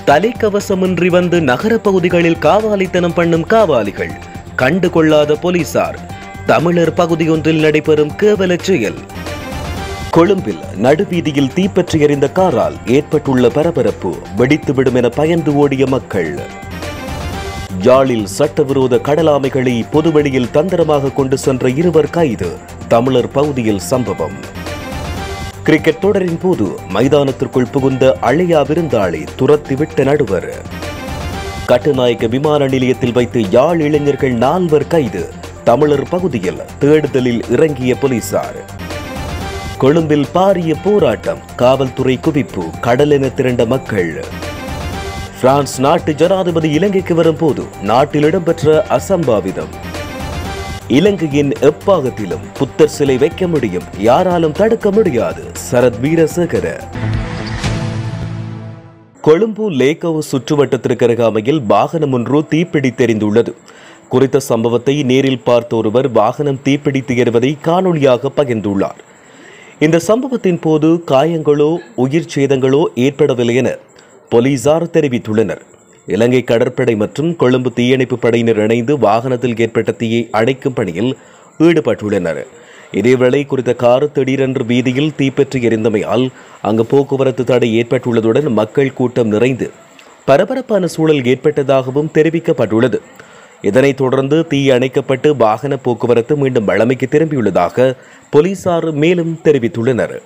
தலைக்கவசமின்றி வந்து நகர பகுதிகளில் காவாலித்தனம் பண்ணும் காவாலிகள் கண்டுகொள்ளாத போலீசார் தமிழர் பகுதியொன்றில் நடைபெறும் கேவல செயல் கொழும்பில் நடுவீதியில் தீப்பற்றி எறிந்த காரால் ஏற்பட்டுள்ள பரபரப்பு வெடித்துவிடும் என பயந்து ஓடிய மக்கள் யாழில் சட்டவிரோத கடலாமைகளை பொதுவெளியில் தந்திரமாக கொண்டு சென்ற இருவர் கைது தமிழர் பகுதியில் சம்பவம் கிரிக்கெட் தொடரின் போது மைதானத்திற்குள் புகுந்த அழையா விருந்தாளி துரத்திவிட்ட நடுவர் கட்டுநாயக்க விமான நிலையத்தில் வைத்து யாழ் இளைஞர்கள் நால்வர் கைது தமிழர் பகுதியில் தேடுதலில் இறங்கிய போலீசார் கொழும்பில் பாரிய போராட்டம் காவல்துறை குவிப்பு கடலென திரண்ட மக்கள் பிரான்ஸ் நாட்டு ஜனாதிபதி இலங்கைக்கு வரும்போது நாட்டில் இடம்பெற்ற அசம்பாவிதம் இலங்கையின் எப்பாகத்திலும் புத்தர் சிலை வைக்க முடியும் யாராலும் தடுக்க முடியாது சரத் வீரசேகர கொழும்பு லேகவ் சுற்றுவட்டத்திற்கு அருகாமையில் வாகனம் ஒன்று தீப்பிடித்தெறிந்துள்ளது குறித்த சம்பவத்தை நேரில் பார்த்த ஒருவர் வாகனம் தீப்பிடித்து எறிவதை காணொளியாக பகிர்ந்துள்ளார் இந்த சம்பவத்தின் போது காயங்களோ உயிர் சேதங்களோ ஏற்படவில்லை என போலீசார் தெரிவித்துள்ளனர் இலங்கை கடற்படை மற்றும் கொழும்பு தீயணைப்பு படையினர் இணைந்து வாகனத்தில் ஏற்பட்ட தீயை அணைக்கும் பணியில் ஈடுபட்டுள்ளனர் இதேவேளை குறித்த கார் திடீரென்று வீதியில் தீப்பற்றி எரிந்தமையால் அங்கு போக்குவரத்து தடை ஏற்பட்டுள்ளதுடன் மக்கள் கூட்டம் நிறைந்து பரபரப்பான சூழல் ஏற்பட்டதாகவும் தெரிவிக்கப்பட்டுள்ளது இதனைத் தொடர்ந்து தீ அணைக்கப்பட்டு வாகன போக்குவரத்து மீண்டும் வழமைக்கு திரும்பியுள்ளதாக போலீசார் மேலும் தெரிவித்துள்ளனர்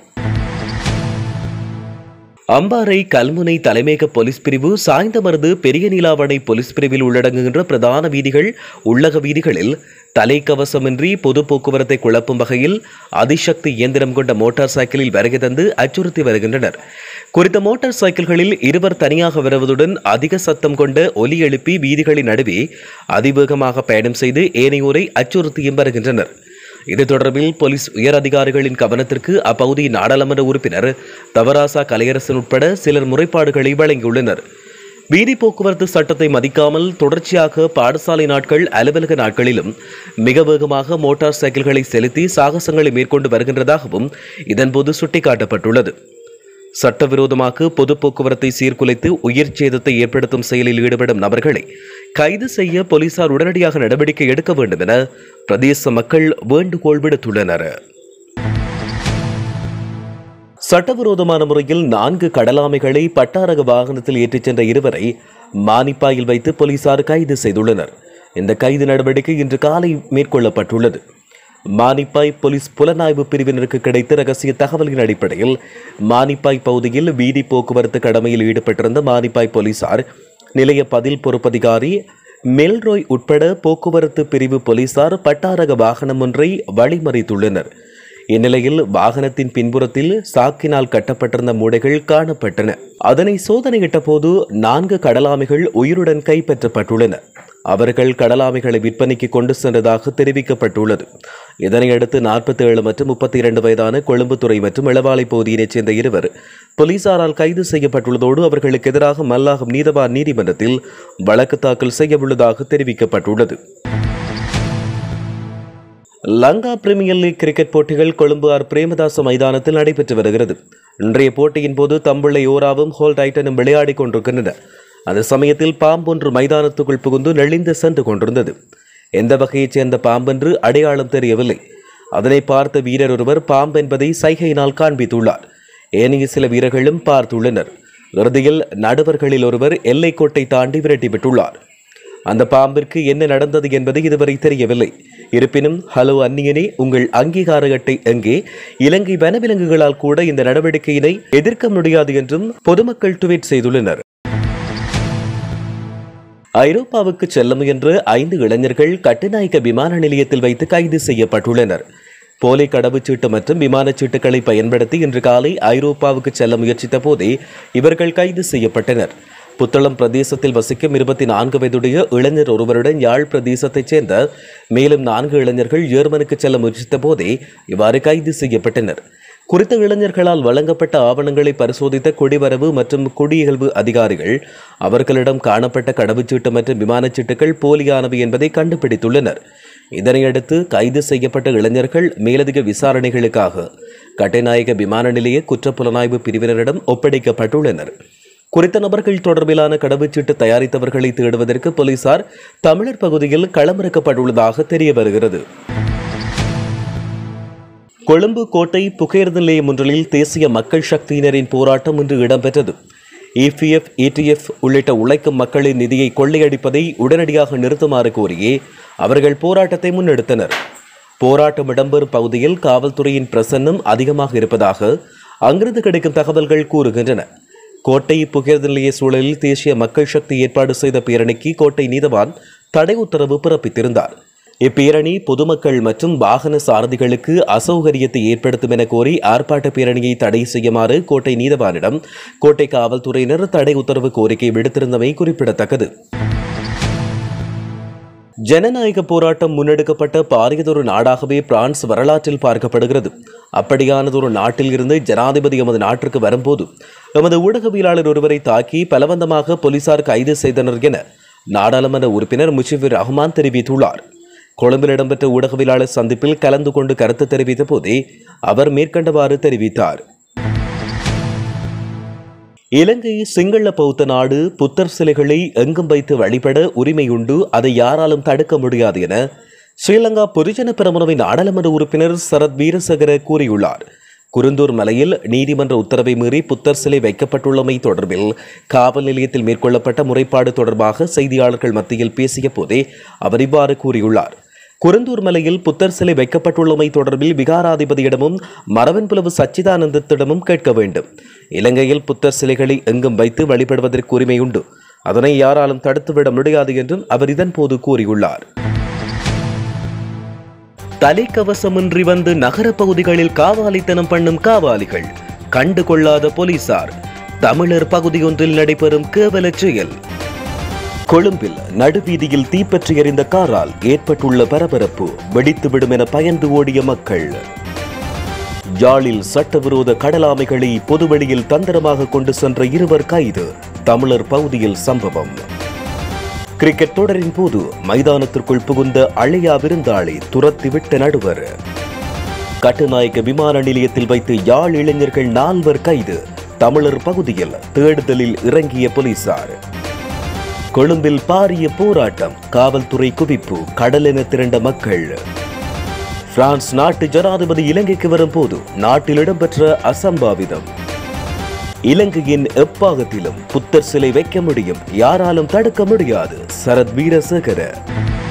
அம்பாறை கல்முனை தலைமையக போலீஸ் பிரிவு சாய்ந்தமருது பெரிய நீலாவணை போலீஸ் பிரிவில் உள்ளடங்குகின்ற பிரதான வீதிகள் உள்ளக வீதிகளில் தலைக்கவசமின்றி பொது போக்குவரத்தை குழப்பும் வகையில் அதிசக்தி இயந்திரம் கொண்ட மோட்டார் சைக்கிளில் வருகை தந்து அச்சுறுத்தி வருகின்றனர் குறித்த மோட்டார் சைக்கிள்களில் இருவர் தனியாக வருவதுடன் அதிக சத்தம் கொண்ட ஒலி எழுப்பி வீதிகளின் நடுவே அதிவேகமாக பயணம் செய்து ஏனையோரை அச்சுறுத்தியும் வருகின்றனர் இது தொடர்பில் போலீஸ் உயர் அதிகாரிகளின் கவனத்திற்கு அப்பகுதியின் நாடாளுமன்ற உறுப்பினர் தவராசா கலையரசன் உட்பட சிலர் முறைப்பாடுகளை வழங்கியுள்ளனர் வீதி போக்குவரத்து சட்டத்தை மதிக்காமல் தொடர்ச்சியாக பாடசாலை நாட்கள் அலுவலக நாட்களிலும் மிக வேகமாக மோட்டார் சைக்கிள்களை செலுத்தி சாகசங்களை மேற்கொண்டு வருகின்றதாகவும் இதன்போது சுட்டிக்காட்டப்பட்டுள்ளது சட்டவிரோதமாக பொது போக்குவரத்தை சீர்குலைத்து உயிர் சேதத்தை ஏற்படுத்தும் செயலில் ஈடுபடும் நபர்களை கைது செய்ய போலீசார் உடனடியாக நடவடிக்கை எடுக்க வேண்டும் என பிரதேச மக்கள் வேண்டுகோள் விடுத்துள்ளனர் சட்டவிரோதமான முறையில் நான்கு கடலாமைகளை பட்டாரக வாகனத்தில் ஏற்றிச் சென்ற இருவரை மானிப்பாயில் வைத்து போலீசார் கைது செய்துள்ளனர் இந்த கைது நடவடிக்கை இன்று காலை மேற்கொள்ளப்பட்டுள்ளது மானிப்பாய் போலீஸ் புலனாய்வு பிரிவினருக்கு கிடைத்த ரகசிய தகவலின் அடிப்படையில் மானிப்பாய் பகுதியில் வீதி போக்குவரத்து கடமையில் ஈடுபட்டிருந்த மானிப்பாய் போலீசார் நிலைய பதில் பொறுப்பதிகாரி மெல்ரோய் உட்பட போக்குவரத்து பிரிவு போலீசார் பட்டாரக வாகனம் ஒன்றை வழிமறித்துள்ளனர் இந்நிலையில் வாகனத்தின் பின்புறத்தில் சாக்கினால் கட்டப்பட்டிருந்த மூடைகள் காணப்பட்டன அதனை சோதனையிட்ட போது நான்கு கடலாமைகள் உயிருடன் கைப்பற்றப்பட்டுள்ளன அவர்கள் கடலாமைகளை விற்பனைக்கு கொண்டு சென்றதாக தெரிவிக்கப்பட்டுள்ளது இதனையடுத்து நாற்பத்தி ஏழு மற்றும் முப்பத்தி இரண்டு வயதான கொழும்புத்துறை மற்றும் இளவாலை பகுதியினைச் சேர்ந்த இருவர் போலீசாரால் கைது செய்யப்பட்டுள்ளதோடு அவர்களுக்கு எதிராக மல்லாகம் நீதவான் நீதிமன்றத்தில் வழக்கு தாக்கல் செய்யவுள்ளதாக தெரிவிக்கப்பட்டுள்ளது லங்கா பிரீமியர் லீக் கிரிக்கெட் போட்டிகள் கொழும்பு ஆர் பிரேமதாச மைதானத்தில் நடைபெற்று வருகிறது இன்றைய போட்டியின் போது தம்பிள்ளை ஓராவும் ஹோல் டைட்டனும் விளையாடிக் கொண்டிருக்கின்றன அந்த சமயத்தில் பாம்பொன்று மைதானத்துக்குள் புகுந்து நெளிந்து சென்று கொண்டிருந்தது எந்த வகையைச் சேர்ந்த பாம்பென்று அடையாளம் தெரியவில்லை அதனை பார்த்த வீரர் ஒருவர் பாம்பு என்பதை சைகையினால் காண்பித்துள்ளார் ஏனைய சில வீரர்களும் பார்த்துள்ளனர் இறுதியில் நடுவர்களில் ஒருவர் எல்லைக்கோட்டை தாண்டி விரட்டிவிட்டுள்ளார் அந்த பாம்பிற்கு என்ன நடந்தது என்பது இதுவரை தெரியவில்லை இருப்பினும் ஹலோ அந்நியனே உங்கள் அங்கீகார அட்டை எங்கே இலங்கை வனவிலங்குகளால் கூட இந்த நடவடிக்கையினை எதிர்க்க முடியாது என்றும் பொதுமக்கள் ட்வீட் செய்துள்ளனர் ஐரோப்பாவுக்கு செல்ல முயன்ற ஐந்து இளைஞர்கள் கட்டுநாயக்க விமான நிலையத்தில் வைத்து கைது செய்யப்பட்டுள்ளனர் போலி கடவுச்சீட்டு மற்றும் விமானச் சீட்டுகளை பயன்படுத்தி இன்று காலை ஐரோப்பாவுக்கு செல்ல முயற்சித்த போதே இவர்கள் கைது செய்யப்பட்டனர் புத்தளம் பிரதேசத்தில் வசிக்கும் இருபத்தி நான்கு வயதுடைய இளைஞர் ஒருவருடன் யாழ் பிரதேசத்தைச் சேர்ந்த மேலும் நான்கு இளைஞர்கள் ஜெர்மனுக்கு செல்ல முயற்சித்த போதே இவ்வாறு கைது செய்யப்பட்டனர் குறித்த இளைஞர்களால் வழங்கப்பட்ட ஆவணங்களை பரிசோதித்த குடிவரவு மற்றும் குடியியல்பு அதிகாரிகள் அவர்களிடம் காணப்பட்ட கடவுச்சீட்டு மற்றும் விமானச் சீட்டுகள் போலியானவை என்பதை கண்டுபிடித்துள்ளனர் இதனையடுத்து கைது செய்யப்பட்ட இளைஞர்கள் மேலதிக விசாரணைகளுக்காக கட்டைநாயக விமான நிலைய குற்றப்புலனாய்வு பிரிவினரிடம் ஒப்படைக்கப்பட்டுள்ளனர் குறித்த நபர்கள் தொடர்பிலான கடவுச்சீட்டு தயாரித்தவர்களை தேடுவதற்கு போலீசார் தமிழர் பகுதியில் களமிறக்கப்பட்டுள்ளதாக தெரிய வருகிறது கொழும்பு கோட்டை புகையிரத நிலையம் ஒன்றில் தேசிய மக்கள் சக்தியினரின் போராட்டம் இன்று இடம்பெற்றது இபிஎஃப் இடிஎஃப் உள்ளிட்ட உழைக்கும் மக்களின் நிதியை கொள்ளையடிப்பதை உடனடியாக நிறுத்துமாறு கோரியே அவர்கள் போராட்டத்தை முன்னெடுத்தனர் போராட்டம் இடம்பெறும் பகுதியில் காவல்துறையின் பிரசன்னம் அதிகமாக இருப்பதாக அங்கிருந்து கிடைக்கும் தகவல்கள் கூறுகின்றன கோட்டை புகையிரத நிலைய சூழலில் தேசிய மக்கள் சக்தி ஏற்பாடு செய்த பேரணிக்கு கோட்டை நீதவான் தடை உத்தரவு பிறப்பித்திருந்தார் இப்பேரணி பொதுமக்கள் மற்றும் வாகன சாரதிகளுக்கு அசௌகரியத்தை ஏற்படுத்தும் என கோரி ஆர்ப்பாட்ட பேரணியை தடை செய்யுமாறு கோட்டை நீதவானிடம் கோட்டை காவல்துறையினர் தடை உத்தரவு கோரிக்கை விடுத்திருந்தமை குறிப்பிடத்தக்கது ஜனநாயக போராட்டம் முன்னெடுக்கப்பட்ட பாரியதொரு நாடாகவே பிரான்ஸ் வரலாற்றில் பார்க்கப்படுகிறது அப்படியானதொரு நாட்டில் இருந்து ஜனாதிபதி எமது நாட்டிற்கு வரும்போது எமது ஊடகவியலாளர் ஒருவரை தாக்கி பலவந்தமாக போலீசார் கைது செய்தனர் என நாடாளுமன்ற உறுப்பினர் முஷிபுர் ரஹ்மான் தெரிவித்துள்ளார் கொழும்பில் இடம்பெற்ற ஊடகவியலாளர் சந்திப்பில் கலந்து கொண்டு கருத்து தெரிவித்த போதே அவர் மேற்கண்டவாறு தெரிவித்தார் இலங்கை சிங்கள பௌத்த நாடு புத்தர் சிலைகளை எங்கும் வைத்து வழிபட உரிமையுண்டு அதை யாராலும் தடுக்க முடியாது என ஸ்ரீலங்கா பொதுஜன பெரமுனவின் நாடாளுமன்ற உறுப்பினர் சரத் வீரசகர கூறியுள்ளார் குருந்தூர் மலையில் நீதிமன்ற உத்தரவை மீறி புத்தர் சிலை வைக்கப்பட்டுள்ளமை தொடர்பில் காவல் நிலையத்தில் மேற்கொள்ளப்பட்ட முறைப்பாடு தொடர்பாக செய்தியாளர்கள் மத்தியில் பேசிய போதே அவர் இவ்வாறு கூறியுள்ளார் குருந்தூர் மலையில் புத்தர் சிலை வைக்கப்பட்டுள்ளமை தொடர்பில் விகாராதிபதியிடமும் மரவன்புலவு சச்சிதானந்தத்திடமும் கேட்க வேண்டும் இலங்கையில் புத்தர் சிலைகளை எங்கும் வைத்து வழிபடுவதற்கு உரிமை உண்டு அதனை யாராலும் தடுத்துவிட முடியாது என்றும் அவர் இதன்போது கூறியுள்ளார் தலைக்கவசமின்றி வந்து நகர பகுதிகளில் காவாலித்தனம் பண்ணும் காவாலிகள் கண்டு கொள்ளாத போலீசார் தமிழர் பகுதியொன்றில் நடைபெறும் கேவல செயல் கொழும்பில் நடுவீதியில் தீப்பற்றி எறிந்த காரால் ஏற்பட்டுள்ள பரபரப்பு வெடித்துவிடும் என பயந்து ஓடிய மக்கள் யாழில் சட்டவிரோத கடலாமைகளை பொதுவெளியில் தந்திரமாக கொண்டு சென்ற இருவர் கைது தமிழர் பகுதியில் சம்பவம் கிரிக்கெட் தொடரின் போது மைதானத்திற்குள் புகுந்த அழையா விருந்தாளி துரத்திவிட்ட நடுவர் கட்டுநாயக்க விமான நிலையத்தில் வைத்து யாழ் இளைஞர்கள் நால்வர் கைது தமிழர் பகுதியில் தேடுதலில் இறங்கிய போலீசார் கொழும்பில் பாரிய போராட்டம் காவல்துறை குவிப்பு கடலென திரண்ட மக்கள் பிரான்ஸ் நாட்டு ஜனாதிபதி இலங்கைக்கு வரும்போது நாட்டில் இடம்பெற்ற அசம்பாவிதம் இலங்கையின் எப்பாகத்திலும் புத்தர் சிலை வைக்க முடியும் யாராலும் தடுக்க முடியாது சரத் வீரசேகர